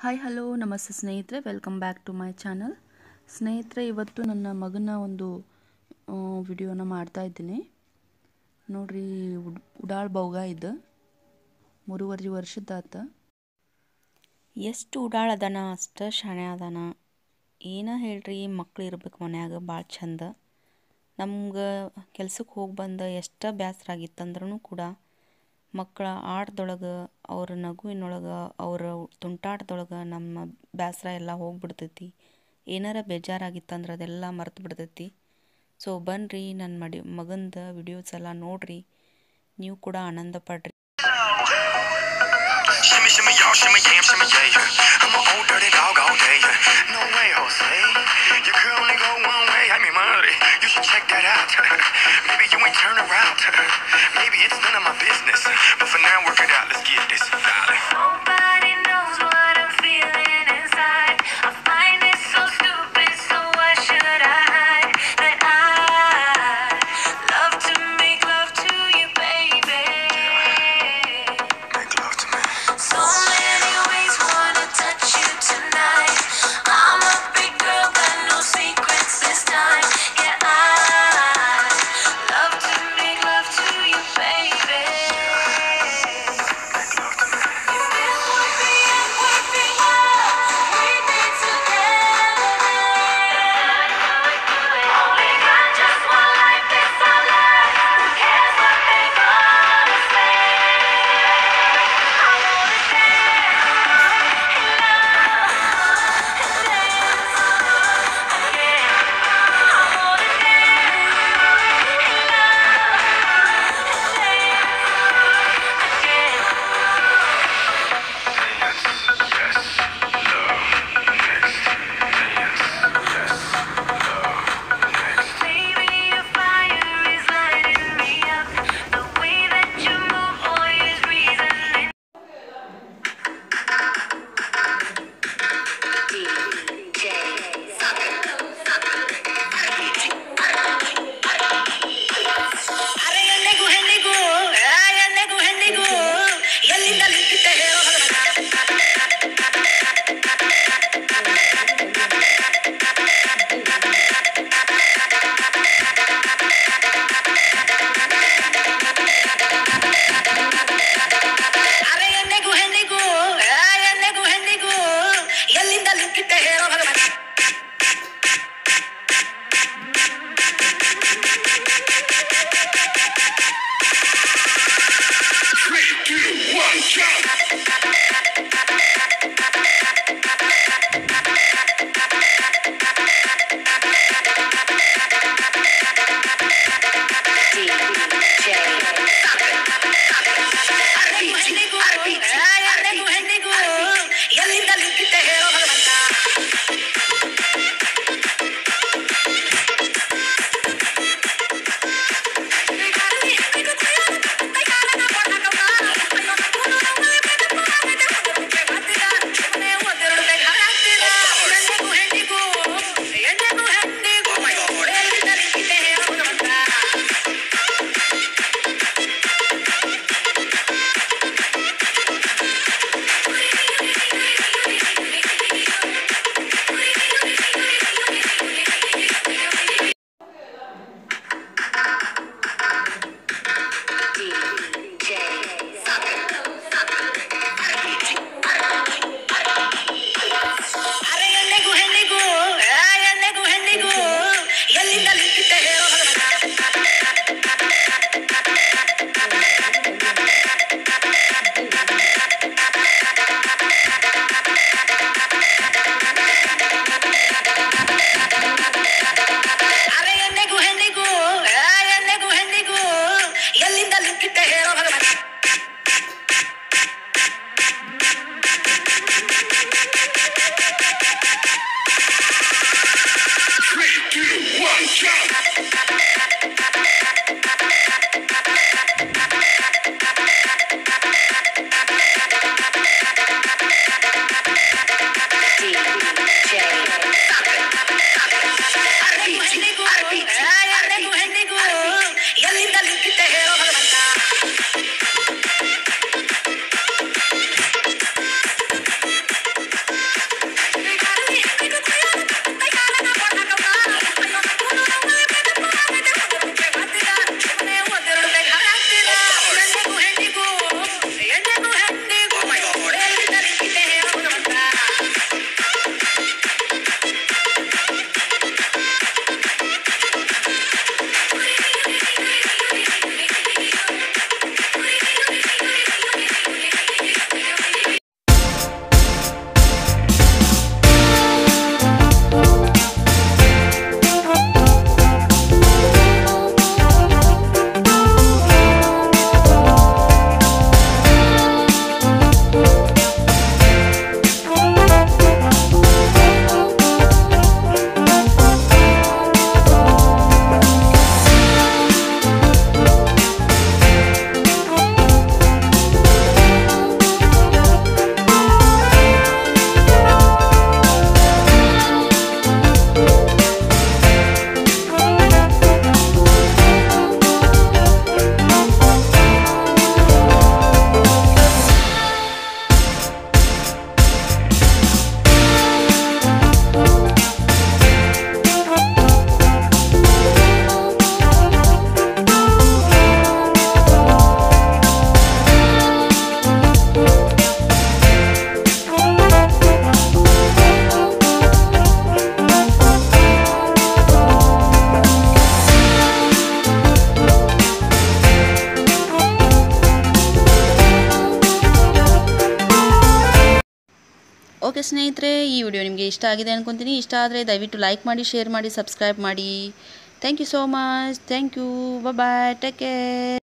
Hi hello ನಮಸ್ತೆ ಸ್ನೇಹಿತರೆ welcome back to my channel ಸ್ನೇಹಿತರೆ ಇವತ್ತು ನನ್ನ ಮಗನ ಒಂದು ವಿಡಿಯೋನ ಮಾಡ್ತಾ ಇದ್ದೀನಿ ನೋಡ್ರಿ ಉಡ್ ಉಡಾಳ್ ಬೌಗ ಇದು ಮೂರುವರೆ ವರ್ಷದಾತ ಎಷ್ಟು ಉಡಾಳ ಅದಾನ ಅಷ್ಟು ಶಾಣೆ ಅದಾನ ಏನ ಹೇಳ್ರಿ ಮಕ್ಳು ಇರ್ಬೇಕು ಮನ್ಯಾಗ ಭಾಳ ಚಂದ ನಮ್ಗೆ ಕೆಲ್ಸಕ್ಕೆ ಹೋಗಿ ಬಂದು ಎಷ್ಟು ಬೇಸರ ಆಗಿತ್ತಂದ್ರೂ ಕೂಡ ಮಕ್ಕಳ ಆಟದೊಳಗೆ ಅವ್ರ ನಗುವಿನೊಳಗೆ ಅವರ ತುಂಟಾಟದೊಳಗೆ ನಮ್ಮ ಬೇಸರ ಎಲ್ಲ ಹೋಗ್ಬಿಡ್ತೈತಿ ಏನಾರ ಬೇಜಾರಾಗಿತ್ತಂದ್ರೆ ಅದೆಲ್ಲ ಮರ್ತು ಬಿಡ್ತೈತಿ ಸೊ ಬನ್ನಿರಿ ನನ್ನ ಮಡಿ ಮಗಂದು ವಿಡಿಯೋಸ್ ಎಲ್ಲ ನೋಡ್ರಿ ನೀವು ಕೂಡ ಆನಂದ ಪಡ್ರಿ Shimmy, shimmy, y'all, shimmy, yam, shimmy, yeah. I'm an old dirty dog all day. No way, Jose. You could only go one way. I mean, money. You should check that out. Maybe you ain't turn around. Maybe it's none of my business. But for now, work it out. Let's get this. Darling. Nobody knows what I'm feeling inside. I find it so stupid, so why should I hide that I love to make love to you, baby? Make love to me. So many ways wanna okay ಸ್ನೇಹಿತರೆ ಈ video ನಿಮಗೆ ಇಷ್ಟ ಆಗಿದೆ ಅನ್ಕೊತೀನಿ ಇಷ್ಟ ಆದರೆ ದಯವಿಟ್ಟು like ಮಾಡಿ ಶೇರ್ ಮಾಡಿ ಸಬ್ಸ್ಕ್ರೈಬ್ ಮಾಡಿ thank you so much thank you bye take care